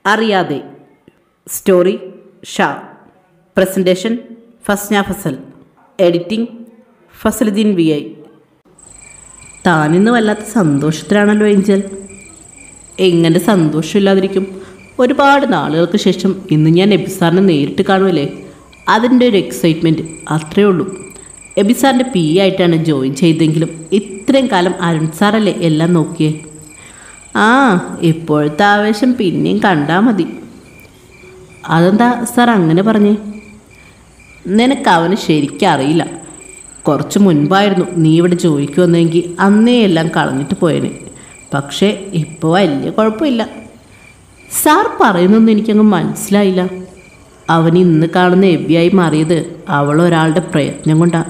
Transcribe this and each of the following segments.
അറിയാതെ സ്റ്റോറി ഷാ presentation Fasna Fasal editing Fasaludheen വി ഐ താനിന്ന് വല്ലാത്ത സന്തോഷത്തിലാണല്ലോ ഏഞ്ചൽ എങ്ങനെ സന്തോഷമില്ലാതിരിക്കും ഒരുപാട് നാളുകൾക്ക് ശേഷം ഇന്ന് ഞാൻ എബിസാറിനെ നേരിട്ട് കാണുമല്ലേ അതിൻ്റെ ഒരു എക്സൈറ്റ്മെൻറ്റ് അത്രയേ ഉള്ളൂ എബിസാറിൻ്റെ പി ആയിട്ടാണ് ജോയിൻ ചെയ്തെങ്കിലും ഇത്രയും കാലം അരുൺ സാറല്ലേ എല്ലാം നോക്കിയേ ആ ഇപ്പോഴത്തെ ആവേശം പിന്നെയും കണ്ടാൽ മതി അതെന്താ സാർ അങ്ങനെ പറഞ്ഞേ നിനക്ക് അവന് ശരിക്കും അറിയില്ല കുറച്ച് മുൻപായിരുന്നു നീ ഇവിടെ ജോലിക്ക് വന്നെങ്കിൽ അന്നേ എല്ലാം കളഞ്ഞിട്ട് പോയേനെ പക്ഷേ ഇപ്പോൾ വലിയ കുഴപ്പമില്ല സാർ പറയുന്നൊന്നും എനിക്കങ്ങ് മനസ്സിലായില്ല അവൻ ഇന്ന് കാണുന്ന എബിയായി മാറിയത് അവൾ ഒരാളുടെ പ്രയത്നം കൊണ്ടാണ്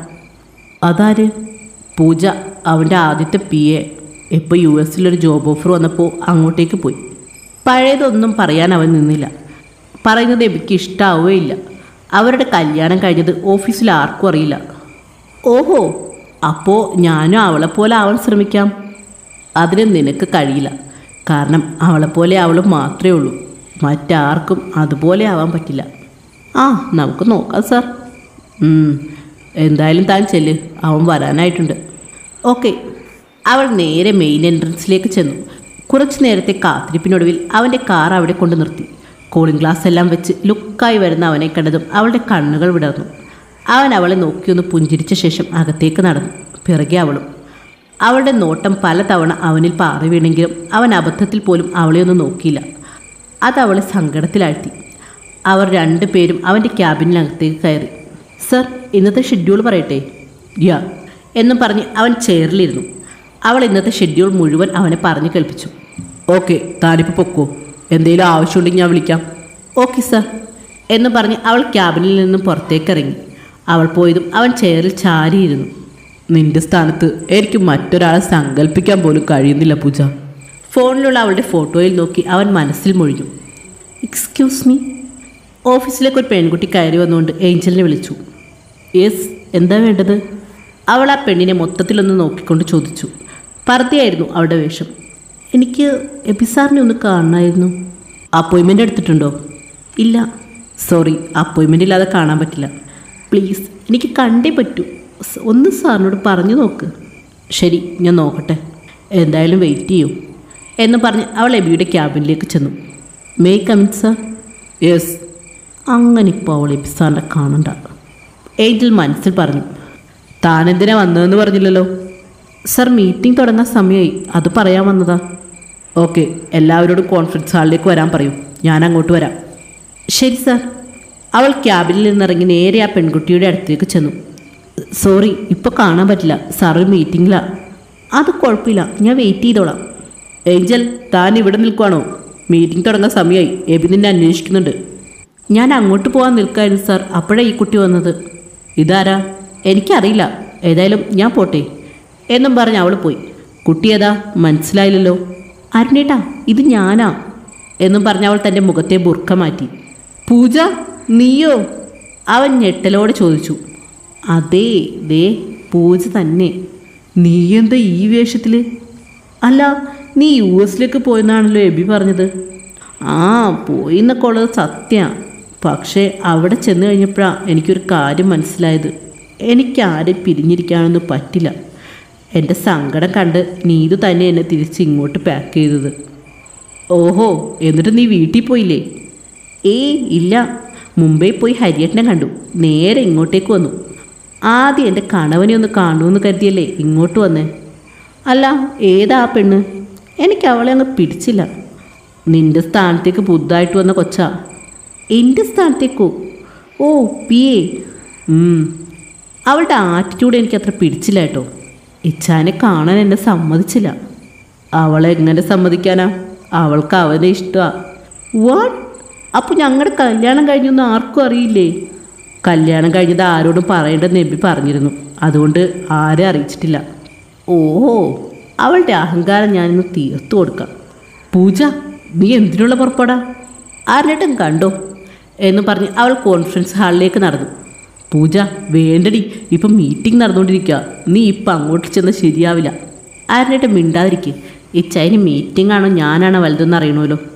അതാര് പൂജ അവൻ്റെ ആദ്യത്തെ പി എ ഇപ്പോൾ യു എസിലൊരു ജോബ് ഓഫർ വന്നപ്പോൾ അങ്ങോട്ടേക്ക് പോയി പഴയതൊന്നും പറയാൻ അവൻ നിന്നില്ല പറയുന്നത് എബിക്ക് ഇഷ്ടാവുകയില്ല അവരുടെ കല്യാണം കഴിഞ്ഞത് ഓഫീസിൽ ആർക്കും അറിയില്ല ഓഹോ അപ്പോൾ ഞാനും അവളെപ്പോലെ ആവാൻ ശ്രമിക്കാം അതിന് നിനക്ക് കഴിയില്ല കാരണം അവളെപ്പോലെ അവൾ മാത്രമേ ഉള്ളൂ മറ്റാർക്കും അതുപോലെ ആവാൻ പറ്റില്ല ആ നമുക്ക് നോക്കാം സാർ ഉം, എന്തായാലും താൻ ചെല്ല് അവൻ വരാനായിട്ടുണ്ട് ഓക്കെ അവൾ നേരെ മെയിൻ എൻട്രൻസിലേക്ക് ചെന്നു കുറച്ചു നേരത്തെ കാത്തിരിപ്പിനൊടുവിൽ അവൻ്റെ കാർ അവിടെ കൊണ്ട് നിർത്തി കൂളിംഗ് ഗ്ലാസ് എല്ലാം വെച്ച് ലുക്കായി വരുന്ന അവനെ കണ്ടതും അവളുടെ കണ്ണുകൾ വിടർന്നു അവൻ അവളെ നോക്കിയൊന്ന് പുഞ്ചിരിച്ച ശേഷം അകത്തേക്ക് നടന്നു പിറകെ അവളും അവളുടെ നോട്ടം പലതവണ അവനിൽ പാറി വീണെങ്കിലും അവൻ അബദ്ധത്തിൽ പോലും അവളെ ഒന്ന് നോക്കിയില്ല അത് അവളെ സങ്കടത്തിലാഴ്ത്തി അവർ രണ്ടുപേരും അവൻ്റെ ക്യാബിനകത്തേക്ക് കയറി സർ ഇന്നത്തെ ഷെഡ്യൂൾ പറയട്ടെ യാ എന്നും പറഞ്ഞ് അവൻ ചെയറിലിരുന്നു അവൾ ഇന്നത്തെ ഷെഡ്യൂൾ മുഴുവൻ അവനെ പറഞ്ഞു കേൾപ്പിച്ചു ഓക്കെ താനിപ്പോൾ പൊക്കോ എന്തെങ്കിലും ആവശ്യമുണ്ടെങ്കിൽ ഞാൻ വിളിക്കാം ഓക്കെ സർ എന്ന് പറഞ്ഞ് അവൾ ക്യാബിനിൽ നിന്നും പുറത്തേക്ക് ഇറങ്ങി അവൾ പോയതും അവൻ ചെയറിൽ ചാരിയിരുന്നു നിന്റെ സ്ഥാനത്ത് എനിക്ക് മറ്റൊരാളെ സങ്കല്പിക്കാൻ പോലും കഴിയുന്നില്ല പൂജ ഫോണിലുള്ള അവളുടെ ഫോട്ടോയിൽ നോക്കി അവൻ മനസ്സിൽ മുഴിഞ്ഞു എക്സ്ക്യൂസ് മീ ഓഫീസിലേക്ക് ഒരു പെൺകുട്ടി കയറി വന്നുകൊണ്ട് ഏഞ്ചലിനെ വിളിച്ചു യെസ് എന്താ വേണ്ടത് അവൾ ആ പെണ്ണിനെ മൊത്തത്തിലൊന്ന് നോക്കിക്കൊണ്ട് ചോദിച്ചു പർദ്ദയായിരുന്നു അവളുടെ വേഷം എനിക്ക് എബിസാറിനെ ഒന്ന് കാണണമായിരുന്നു അപ്പോയിൻമെൻ്റ് എടുത്തിട്ടുണ്ടോ ഇല്ല സോറി അപ്പോയിൻമെൻ്റ് ഇല്ലാതെ കാണാൻ പറ്റില്ല പ്ലീസ് എനിക്ക് കണ്ടേ പറ്റൂ സ് ഒന്ന് സാറിനോട് പറഞ്ഞു നോക്ക് ശരി ഞാൻ നോക്കട്ടെ എന്തായാലും വെയിറ്റ് ചെയ്യൂ എന്ന് പറഞ്ഞ് അവൾ എബിയുടെ ക്യാബിനിലേക്ക് ചെന്നു മേ കമിൻ സർ യെസ് അങ്ങനെ ഇപ്പോൾ അവൾ എബി സാറിനെ കാണണ്ട ഏഞ്ചൽ മനസ്സിൽ പറഞ്ഞു താനെന്തിനാ വന്നതെന്ന് പറഞ്ഞില്ലല്ലോ സർ മീറ്റിംഗ് തുടങ്ങാൻ സമയമായി അത് പറയാൻ വന്നതാ ഓക്കെ എല്ലാവരോടും കോൺഫറൻസ് ഹാളിലേക്ക് വരാൻ പറയൂ ഞാൻ അങ്ങോട്ട് വരാം ശരി സാർ അവൾ ക്യാബിനിൽ നിന്നിറങ്ങി നേരെ ആ പെൺകുട്ടിയുടെ അടുത്തേക്ക് ചെന്നു സോറി ഇപ്പോൾ കാണാൻ പറ്റില്ല സാർ ഒരു മീറ്റിങ്ങിലാണ് അത് കുഴപ്പമില്ല ഞാൻ വെയിറ്റ് ചെയ്തോളാം ഏഞ്ചൽ താൻ ഇവിടെ നിൽക്കുവാണോ മീറ്റിംഗ് തുടങ്ങാൻ സമയമായി എബി നിന്നെ അന്വേഷിക്കുന്നുണ്ട് ഞാൻ അങ്ങോട്ട് പോകാൻ നിൽക്കായിരുന്നു സാർ അപ്പോഴാണ് ഈ കുട്ടി വന്നത് ഇതാരാ എനിക്കറിയില്ല ഏതായാലും ഞാൻ പോട്ടെ എന്നും പറഞ്ഞ് അവൾ പോയി കുട്ടി ഏതാ മനസ്സിലായില്ലല്ലോ അരുണേട്ടാ ഇത് ഞാനാ എന്നും പറഞ്ഞ് അവൾ തൻ്റെ മുഖത്തെ ബുർക്ക മാറ്റി പൂജ നീയോ അവൻ ഞെട്ടലോടെ ചോദിച്ചു അതേ ദേ പൂജ തന്നെ നീ എന്താ ഈ വേഷത്തിൽ അല്ല നീ യു എസിലേക്ക് പോയെന്നാണല്ലോ എബി പറഞ്ഞത് ആ പോയി എന്നൊക്കെ ഉള്ളത് സത്യമാണ് പക്ഷേ അവിടെ ചെന്ന് കഴിഞ്ഞപ്പോഴാണ് എനിക്കൊരു കാര്യം മനസ്സിലായത് എനിക്ക് ആരും പിരിഞ്ഞിരിക്കാനൊന്നും പറ്റില്ല എൻ്റെ സങ്കടം കണ്ട് നീതു തന്നെ എന്നെ തിരിച്ച് ഇങ്ങോട്ട് പാക്ക് ചെയ്തത് ഓഹോ എന്നിട്ട് നീ വീട്ടിൽ പോയില്ലേ ഏയ് ഇല്ല മുംബൈ പോയി ഹരിയേട്ടനെ കണ്ടു നേരെ ഇങ്ങോട്ടേക്ക് വന്നു ആദ്യം എൻ്റെ കണവനെ ഒന്ന് കാണുമെന്ന് കരുതിയല്ലേ ഇങ്ങോട്ട് വന്നേ അല്ല ഏതാ ആ പെണ്ണ് എനിക്ക് അവളെ അങ്ങ് പിടിച്ചില്ല നിന്റെ സ്ഥാനത്തേക്ക് പുതുതായിട്ട് വന്ന കൊച്ചാ എൻ്റെ സ്ഥാനത്തേക്കോ ഓ പി എ ഉം. അവളുടെ ആറ്റിറ്റ്യൂഡ് എനിക്ക് അത്ര പിടിച്ചില്ല കേട്ടോ ഇച്ചാനെ കാണാൻ എന്നെ സമ്മതിച്ചില്ല അവളെ എങ്ങനെ സമ്മതിക്കാനാ അവൾക്ക് അവനെ ഇഷ്ടമാണ് വാട്ട് അപ്പോൾ ഞങ്ങളുടെ കല്യാണം കഴിഞ്ഞൊന്നും ആർക്കും അറിയില്ലേ കല്യാണം കഴിഞ്ഞത് ആരോടും പറയേണ്ടെന്ന് നബി പറഞ്ഞിരുന്നു അതുകൊണ്ട് ആരെ അറിയിച്ചിട്ടില്ല ഓഹോ അവളുടെ അഹങ്കാരം ഞാനിന്ന് തീർത്തു കൊടുക്കാം പൂജ നീ എന്തിനുള്ള പുറപ്പെടാ ആരുടെ കണ്ടോ എന്ന് പറഞ്ഞ് അവൾ കോൺഫറൻസ് ഹാളിലേക്ക് നടന്നു പൂജ വേണ്ടടി ഇപ്പം മീറ്റിംഗ് നടന്നുകൊണ്ടിരിക്കുക നീ ഇപ്പം അങ്ങോട്ട് ചെന്ന് ശരിയാവില്ല ആരുടെ മിണ്ടാതിരിക്കുക ഈ ചൈന മീറ്റിംഗ് ആണോ ഞാനാണോ വലുതെന്ന് അറിയണമല്ലോ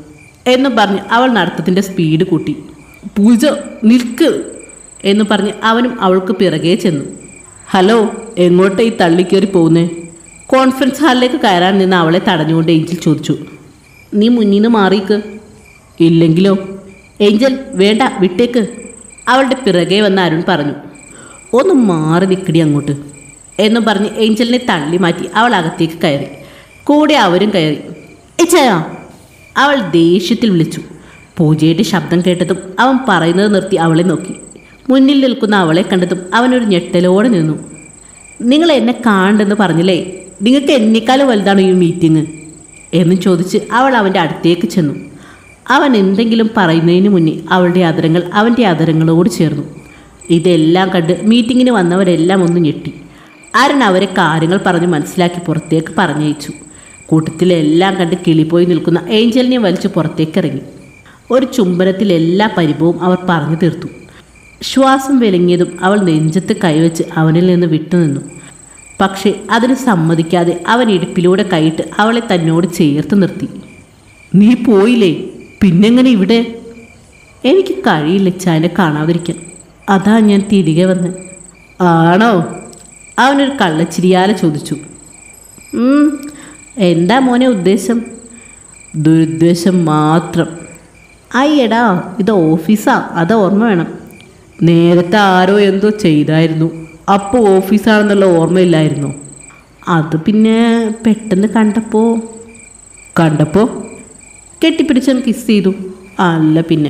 എന്ന് പറഞ്ഞ് അവൾ നടത്തത്തിൻ്റെ സ്പീഡ് കൂട്ടി പൂജ നിൽക്ക് എന്ന് പറഞ്ഞ് അവനും അവൾക്ക് പിറകെ ചെന്നു ഹലോ എങ്ങോട്ടാ ഈ തള്ളിക്കേറി പോകുന്നേ കോൺഫറൻസ് ഹാളിലേക്ക് കയറാൻ നിന്ന് അവളെ തടഞ്ഞുകൊണ്ട് ഏഞ്ചൽ ചോദിച്ചു നീ മുന്നിൽ നിന്ന് മാറിക്ക് ഇല്ലെങ്കിലോ ഏഞ്ചൽ വേണ്ട വിട്ടേക്ക് അവളുടെ പിറകെ വന്ന അരുൺ പറഞ്ഞു ഒന്ന് മാറി നിൽക്കടി അങ്ങോട്ട് എന്നും പറഞ്ഞ് ഏഞ്ചലിനെ തള്ളി മാറ്റി അവൾ അകത്തേക്ക് കയറി കൂടെ അവരും കയറി ഇച്ചയാ അവൾ ദേഷ്യത്തിൽ വിളിച്ചു പൂജയുടെ ശബ്ദം കേട്ടതും അവൻ പറയുന്നത് നിർത്തി അവളെ നോക്കി മുന്നിൽ നിൽക്കുന്ന അവളെ കണ്ടതും അവനൊരു ഞെട്ടലോടെ നിന്നു നിങ്ങൾ എന്നെ കാണണ്ടെന്ന് പറഞ്ഞില്ലേ നിങ്ങൾക്ക് എന്നെക്കാളും വലുതാണ് ഈ മീറ്റിംഗ് എന്ന് ചോദിച്ച് അവൾ അവൻ്റെ അടുത്തേക്ക് ചെന്നു അവൻ എന്തെങ്കിലും പറയുന്നതിന് മുന്നേ അവളുടെ അതരങ്ങൾ അവൻ്റെ അതരങ്ങളോട് ചേർന്നു ഇതെല്ലാം കണ്ട് മീറ്റിങ്ങിന് വന്നവരെല്ലാം ഒന്ന് ഞെട്ടി ആരൻ അവരെ കാര്യങ്ങൾ പറഞ്ഞ് മനസ്സിലാക്കി പുറത്തേക്ക് പറഞ്ഞയച്ചു കൂട്ടത്തിലെല്ലാം കണ്ട് കിളിപ്പോയി നിൽക്കുന്ന ഏഞ്ചലിനെ വലിച്ചു പുറത്തേക്ക് ഇറങ്ങി ഒരു ചുംബനത്തിൽ എല്ലാ പരിഭവവും അവർ പറഞ്ഞു തീർത്തു ശ്വാസം വിലങ്ങിയതും അവൾ നെഞ്ചത്ത് കൈവച്ച് അവനിൽ നിന്ന് വിട്ടുനിന്നു പക്ഷേ അതിന് സമ്മതിക്കാതെ അവൻ ഇടുപ്പിലൂടെ കൈയിട്ട് അവളെ തന്നോട് ചേർത്ത് നിർത്തി നീ പോയില്ലേ പിന്നെങ്ങനെ ഇവിടെ എനിക്ക് കഴിയില്ല ചായനെ കാണാതിരിക്കാൻ അതാ ഞാൻ തിരികെ വന്ന് ആണോ അവനൊരു കള്ളച്ചിരിയാലെ ചോദിച്ചു "ഉം, എന്താ മോനെ ഉദ്ദേശം ദുരുദ്ദേശം മാത്രം അയ്യടാ ഇത് ഓഫീസാ അത് ഓർമ്മ വേണം നേരത്തെ ആരോ എന്തോ ചെയ്തായിരുന്നു അപ്പോൾ ഓഫീസാണെന്നുള്ള ഓർമ്മയില്ലായിരുന്നോ അത് പിന്നെ പെട്ടെന്ന് കണ്ടപ്പോൾ കണ്ടപ്പോൾ കെട്ടിപ്പിടിച്ച് കിസ് ചെയ്തു അല്ല പിന്നെ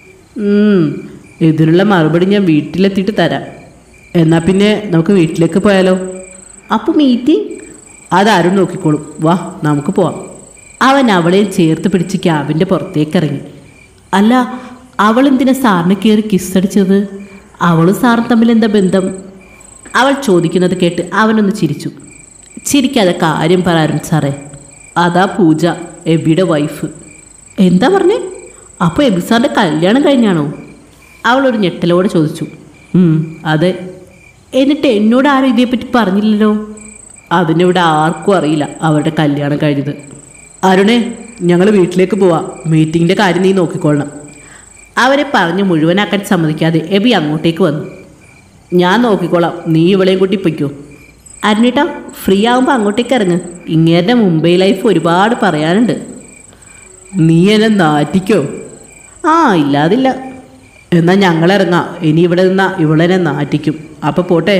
ഉം, ഇതിനുള്ള മറുപടി ഞാൻ വീട്ടിലെത്തിയിട്ട് തരാം എന്നാൽ പിന്നെ നമുക്ക് വീട്ടിലേക്ക് പോയാലോ അപ്പോൾ മീറ്റിംഗ് അതാരും നോക്കിക്കോളും വാ നമുക്ക് പോവാം അവൻ അവളെ ചേർത്ത് പിടിച്ച് ക്യാബിൻ്റെ പുറത്തേക്ക് ഇറങ്ങി അല്ല അവൾ എന്തിനാ സാറിനെ കയറി കിസ്സടിച്ചത് അവളും സാറും തമ്മിൽ എന്താ ബന്ധം അവൾ ചോദിക്കുന്നത് കേട്ട് അവനൊന്ന് ചിരിച്ചു ചിരിക്കാതെ കാര്യം പറയാറുണ്ട് സാറേ അതാ പൂജ എബിയുടെ വൈഫ് എന്താ പറഞ്ഞേ അപ്പോൾ എബി സാറിൻ്റെ കല്യാണം കഴിഞ്ഞാണോ അവളൊരു ഞെട്ടലോടെ ചോദിച്ചു "ഉം, അതെ എന്നിട്ട് എന്നോട് ആരും ഇതേപ്പറ്റി പറഞ്ഞില്ലല്ലോ അതിനിവിടെ ആർക്കും അറിയില്ല അവരുടെ കല്യാണം കഴിഞ്ഞത് അരുണേ ഞങ്ങൾ വീട്ടിലേക്ക് പോവാം മീറ്റിങ്ങിൻ്റെ കാര്യം നീ നോക്കിക്കൊള്ളണം അവരെ പറഞ്ഞ് മുഴുവനാക്കാൻ സമ്മതിക്കാതെ എബി അങ്ങോട്ടേക്ക് വന്നു ഞാൻ നോക്കിക്കോളാം നീ ഇവളെയും കൂട്ടി പൊയ്ക്കോ അരുണിട്ടാ ഫ്രീ ആകുമ്പോൾ അങ്ങോട്ടേക്ക് ഇറങ്ങ് ഇങ്ങേരുടെ മുംബൈ ലൈഫ് ഒരുപാട് പറയാനുണ്ട് നീ എന്നെ നാറ്റിക്കോ ആ ഇല്ലാതില്ല എന്നാൽ ഞങ്ങൾ ഇറങ്ങാം ഇനി ഇവിടെ നിന്നാ ഇവളെന്നെ നാറ്റിക്കും അപ്പോൾ പോട്ടെ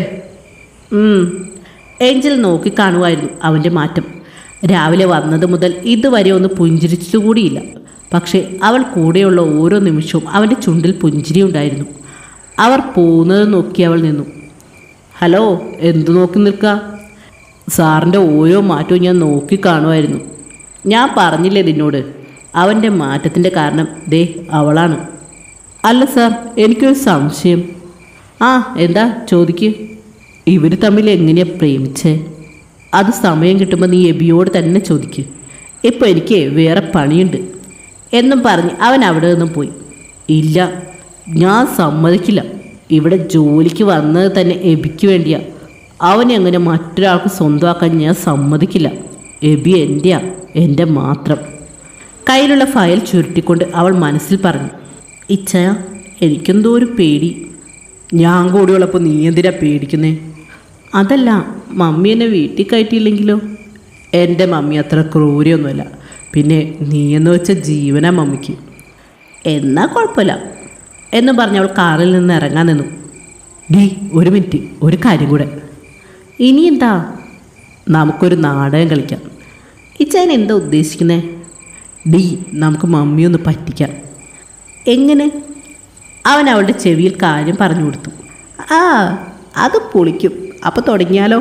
ഉം. ഏഞ്ചൽ നോക്കി കാണുമായിരുന്നു അവൻ്റെ മാറ്റം രാവിലെ വന്നത് മുതൽ ഇതുവരെ ഒന്ന് പുഞ്ചിരിച്ചിട്ടുകൂടിയില്ല പക്ഷേ അവൾ കൂടെയുള്ള ഓരോ നിമിഷവും അവൻ്റെ ചുണ്ടിൽ പുഞ്ചിരി ഉണ്ടായിരുന്നു അവർ പോകുന്നത് നോക്കി അവൾ നിന്നു ഹലോ എന്തു നോക്കി നിൽക്കുക സാറിൻ്റെ ഓരോ മാറ്റവും ഞാൻ നോക്കി കാണുമായിരുന്നു ഞാൻ പറഞ്ഞില്ലേ നിന്നോട് അവൻ്റെ മാറ്റത്തിൻ്റെ കാരണം ദേ അവളാണ് അല്ല സാർ എനിക്കൊരു സംശയം ആ എന്താ ചോദിക്ക് ഇവർ തമ്മിൽ എങ്ങനെയാണ് പ്രേമിച്ചേ അത് സമയം കിട്ടുമ്പോൾ നീ എബിയോട് തന്നെ ചോദിക്ക് ഇപ്പോൾ എനിക്ക് വേറെ പണിയുണ്ട് എന്നും പറഞ്ഞ് അവൻ അവിടെ നിന്നും പോയി ഇല്ല ഞാൻ സമ്മതിക്കില്ല ഇവിടെ ജോലിക്ക് വന്നത് തന്നെ എബിക്ക് വേണ്ടിയാ അവനെ അങ്ങനെ മറ്റൊരാൾക്ക് സ്വന്തമാക്കാൻ ഞാൻ സമ്മതിക്കില്ല എബി എൻ്റെയാ എൻ്റെ മാത്രം കയ്യിലുള്ള ഫയൽ ചുരുട്ടിക്കൊണ്ട് അവൾ മനസ്സിൽ പറഞ്ഞു ഇച്ഛയ എനിക്കെന്തോ ഒരു പേടി ഞാൻ കൂടിയുള്ളപ്പോൾ നീ എന്തിനാ പേടിക്കുന്നേ അതല്ല മമ്മി എന്നെ വീട്ടിൽ കയറ്റിയില്ലെങ്കിലോ എൻ്റെ മമ്മി അത്ര ക്രൂരിയൊന്നുമല്ല പിന്നെ നീ എന്ന് വെച്ച ജീവനാ മമ്മിക്ക് എന്നാ കുഴപ്പമില്ല എന്ന് പറഞ്ഞ് അവൾ കാറിൽ നിന്ന് ഇറങ്ങാൻ നിന്നു ഡി ഒരു മിനിറ്റ് ഒരു കാര്യം കൂടെ ഇനി എന്താ നമുക്കൊരു നാടകം കളിക്കാം ഇച്ചാൻ എന്താ ഉദ്ദേശിക്കുന്നത് ഡി നമുക്ക് മമ്മിയൊന്ന് പറ്റിക്കാം എങ്ങനെ അവൻ അവളുടെ ചെവിയിൽ കാര്യം പറഞ്ഞു കൊടുത്തു ആ അത് പൊളിക്കും അപ്പോൾ തുടങ്ങിയാലോ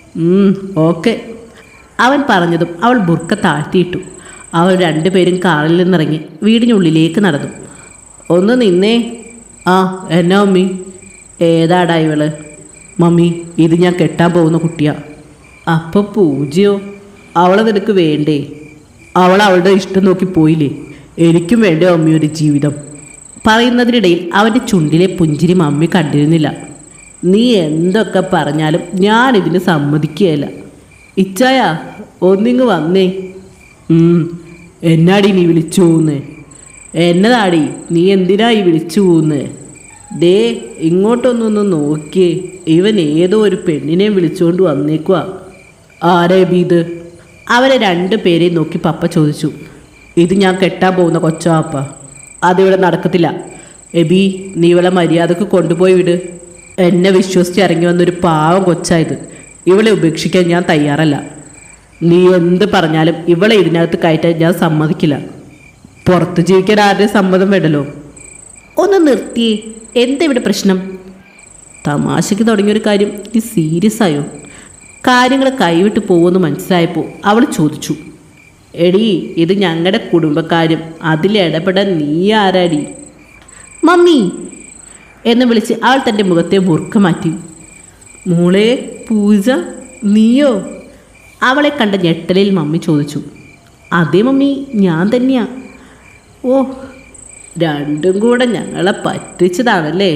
ഓക്കെ അവൻ പറഞ്ഞതും അവൾ ബുർക്ക താഴ്ത്തിയിട്ടു അവർ രണ്ടുപേരും കാറിൽ നിന്നിറങ്ങി വീടിനുള്ളിലേക്ക് നടന്നു ഒന്ന് നിന്നേ ആ എന്നാ മമ്മി ഏതാടാ ഇവള് മമ്മി ഇത് ഞാൻ കെട്ടാൻ പോകുന്ന കുട്ടിയാ അപ്പോൾ പൂജയോ അവളെ നിനക്ക് വേണ്ടേ അവൾ അവളുടെ ഇഷ്ടം നോക്കി പോയില്ലേ എനിക്കും വേണ്ടേ മമ്മി ഒരു ജീവിതം പറയുന്നതിനിടയിൽ അവൻ്റെ ചുണ്ടിലെ പുഞ്ചിരി മമ്മി കണ്ടിരുന്നില്ല നീ എന്തൊക്കെ പറഞ്ഞാലും ഞാൻ ഇതിന് സമ്മതിക്കുകയില്ല ഇച്ചായ ഒന്നിങ്ങ് വന്നേ ഉം, എന്നാടി നീ വിളിച്ചു പോകുന്നേ എന്നതാടി നീ എന്തിനാ ഈ വിളിച്ചു പോകുന്നത് ദേ ഇങ്ങോട്ടൊന്നൊന്ന് നോക്കിയേ ഇവൻ ഏതോ ഒരു പെണ്ണിനെ വിളിച്ചുകൊണ്ട് വന്നേക്കുവാ ആരേ ബി ഇത് അവരെ രണ്ടു പേരെയും നോക്കി പപ്പ ചോദിച്ചു ഇത് ഞാൻ കെട്ടാൻ പോകുന്ന കൊച്ചാപ്പ അതിവിടെ നടക്കത്തില്ല എബി നീ ഇവളെ മര്യാദക്ക് കൊണ്ടുപോയി വിട് എന്നെ വിശ്വസിച്ച് ഇറങ്ങി വന്നൊരു പാവം കൊച്ചായത് ഇവളെ ഉപേക്ഷിക്കാൻ ഞാൻ തയ്യാറല്ല നീ എന്ത് പറഞ്ഞാലും ഇവളെ ഇതിനകത്ത് കയറ്റാൻ ഞാൻ സമ്മതിക്കില്ല പുറത്ത് ജീവിക്കാൻ ആരുടെയും സമ്മതം വേണ്ടല്ലോ ഒന്ന് നിർത്തിയേ എന്താ ഇവിടെ പ്രശ്നം തമാശയ്ക്ക് തുടങ്ങിയൊരു കാര്യം നീ സീരിയസ് ആയോ കാര്യങ്ങൾ കൈവിട്ട് പോകുമെന്ന് മനസ്സിലായപ്പോൾ അവൾ ചോദിച്ചു എടി ഇത് ഞങ്ങളുടെ കുടുംബക്കാര്യം അതിലിടപെടാൻ നീ ആരാടി മമ്മി എന്ന് വിളിച്ച് അവൾ തൻ്റെ മുഖത്തെ മുറുക്ക മാറ്റി മോളെ പൂജ നീയോ അവളെ കണ്ട ഞെട്ടലിൽ മമ്മി ചോദിച്ചു അതേ മമ്മി ഞാൻ തന്നെയാ ഓ രണ്ടും കൂടെ ഞങ്ങളെ പറ്റിച്ചതാണല്ലേ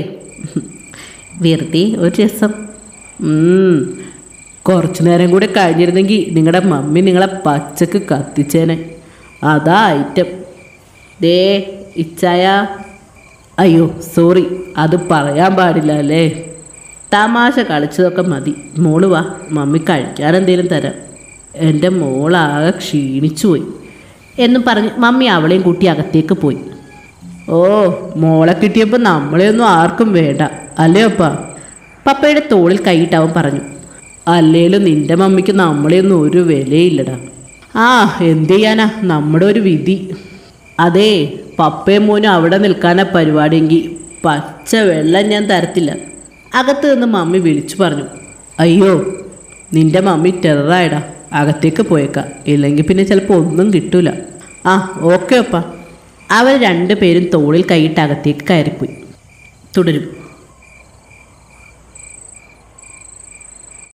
വെറുതെ ഒരു രസം ഉം, കുറച്ചു നേരം കൂടെ കഴിഞ്ഞിരുന്നെങ്കിൽ നിങ്ങളുടെ മമ്മി നിങ്ങളെ പച്ചക്ക് കത്തിച്ചേനെ അതാ ഐറ്റം ദേ ഇച്ചായ അയ്യോ സോറി അത് പറയാൻ പാടില്ല അല്ലേ തമാശ കളിച്ചതൊക്കെ മതി മോള് വാ മമ്മി കഴിക്കാൻ എന്തേലും തരാം എൻ്റെ മോളാകെ ക്ഷീണിച്ചു പോയി എന്നും പറഞ്ഞ് മമ്മി അവളെയും കൂട്ടി അകത്തേക്ക് പോയി ഓ മോളെ കിട്ടിയപ്പോൾ നമ്മളെയൊന്നും ആർക്കും വേണ്ട അല്ലേ അപ്പ പപ്പയുടെ തോളിൽ കൈയിട്ട് അവൻ പറഞ്ഞു അല്ലേലും നിന്റെ മമ്മിക്ക് നമ്മളെയൊന്നും ഒരു വിലയില്ലടാ ആ എന്ത് ചെയ്യാനാ നമ്മുടെ ഒരു വിധി അതെ പപ്പയും മോനും അവിടെ നിൽക്കാനാ പരിപാടിയെങ്കിൽ പച്ച വെള്ളം ഞാൻ തരത്തില്ല അകത്ത് നിന്ന് മമ്മി വിളിച്ചു പറഞ്ഞു അയ്യോ നിന്റെ മമ്മി ടെററായടാ അകത്തേക്ക് പോയേക്കാം ഇല്ലെങ്കിൽ പിന്നെ ചിലപ്പോൾ ഒന്നും കിട്ടൂല ആ ഓക്കെ അപ്പ അവർ രണ്ടുപേരും തോളിൽ കൈയിട്ട് അകത്തേക്ക് കയറിപ്പോയി തുടരും